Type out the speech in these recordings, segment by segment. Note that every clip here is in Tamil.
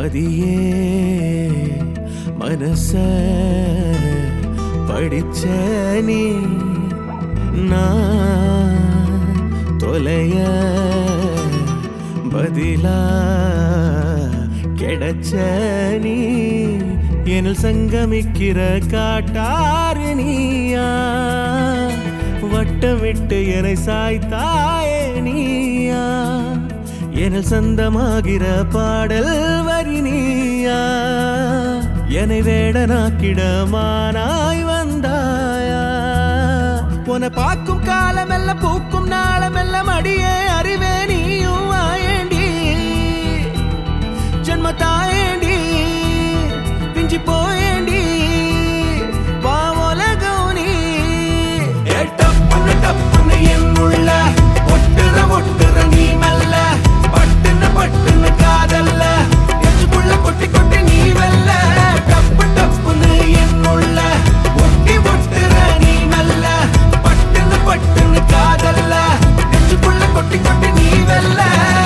பதியே மனச படிச்ச நீ நான் தொலைய பதிலா கிடைச்ச நீ எனில் சங்கமிக்கிற காட்டாறு நீயா வட்டமிட்டு என்னை சாய்த்தாயே நீயா எனில் சொந்தமாகிற பாடல் வரி நீயா என்னை வேடனாக்கிட மானாய் வந்தாயா உன்னை பார்க்கும் காலமெல்லாம் பூக்கும் நாளமெல்லாம் அடியே அறிவே நீயும் ஆயேண்டி ஜன்ம தாயேண்டி பிஞ்சி போயேண்டி வா உலகம் நீ ஏ டப்புன்னு டப்புன்னு என் உள்ள ஒட்டுற ஒட்டுற நீ மெல்ல பட்டுன்னு பட்டுன்னு காதல்ல நெஞ்சுக்குள்ள கொட்டி கொட்டி நீ வெல்ல டப்பு டப்புன்னு என் உள்ள ஒட்டி ஒட்டுற நீ மெல்ல பட்டுன்னு பட்டுன்னு காதல்ல நெஞ்சுக்குள்ள கொட்டி கொட்டி நீ வெல்ல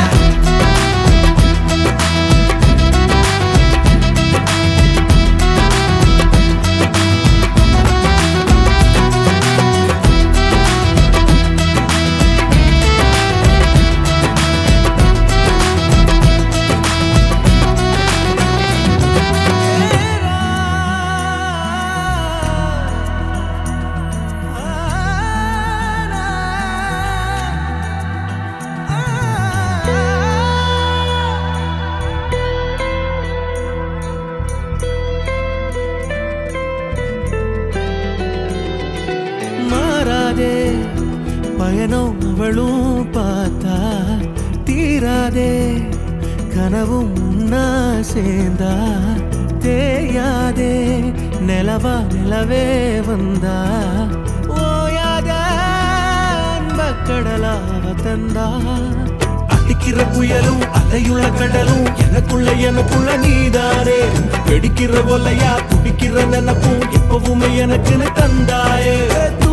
மாறாதே பயணம் அவளும் பார்த்தா தீராதே கனவும் உன்னா சேர்ந்தா தேயாதே நிலவா நிலவே வந்தா ஓயாத அன்பக்கடலாவ தந்தா அடிக்கிற புயலும் அலையுள்ள கடலும் எனக்குள்ள எனக்குள்ள நீதானே வெடிக்கிற ஒலையா துடிக்கிற நினப்பும் எப்பவுமே எனக்குன்னு தந்தாயே